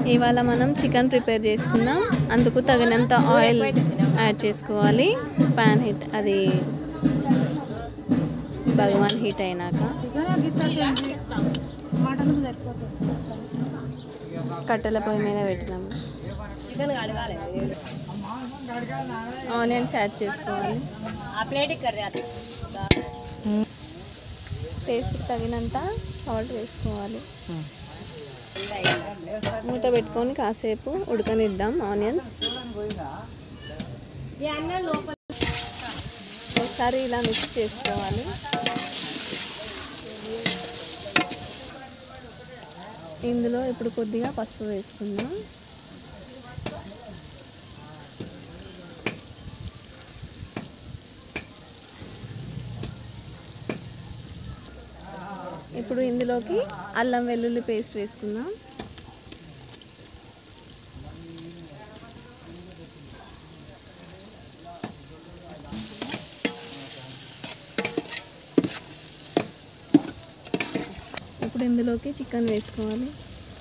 ఇవాళ మనం chicken prepare చేసుకుందాం అందుకు తగినంత ఆయిల్ యాడ్ చేసుకోవాలి ప్యాన్ హీట్ అది భగవాన్ హీట్ అయినాక మటన్ సరిపోతుంది కట్టెల పొయ్యి మీద పెట్టినాము ఆనియన్స్ యాడ్ చేసుకోవాలి ఆ ప్లేట్ ఇక్కడ టేస్ట్కి తగినంత సాల్ట్ వేసుకోవాలి మూత పెట్టుకొని కాసేపు ఉడకనిద్దాం ఆనియన్స్ ఒకసారి ఇలా మిక్స్ చేసుకోవాలి ఇందులో ఇప్పుడు కొద్దిగా పసుపు వేసుకుందాం ఇప్పుడు ఇందులోకి అల్లం వెల్లుల్లి పేస్ట్ వేసుకుందాం ఇప్పుడు ఇందులోకి చికెన్ వేసుకోవాలి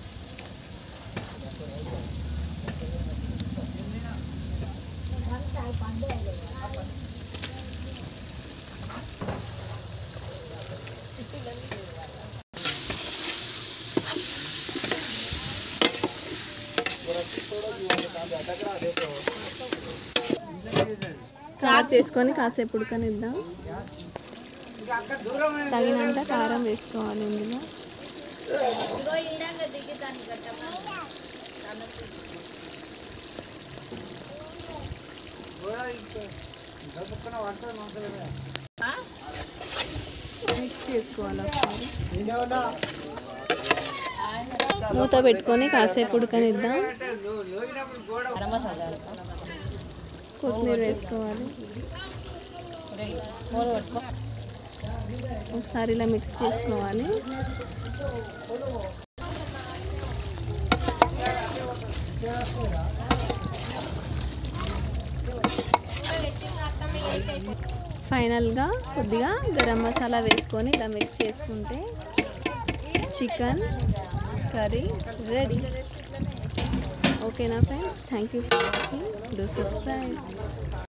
కవర్ చేసుకొని కాసేపు ఉడకనిద్దాం తగినంత కారం వేసుకోవాలి ఇందులో మిక్స్ చేసుకోవాలి ఒకసారి మూత పెట్టుకొని కాసేపు ఉడకనిద్దాం కొత్తిమీర వేసుకోవాలి ఒకసారి ఇలా మిక్స్ చేసుకోవాలి ఫైనల్గా కొద్దిగా గరం మసాలా వేసుకొని ఇలా మిక్స్ చేసుకుంటే చికెన్ కర్రీ రెడీ ఓకేనా friends thank you for watching do subscribe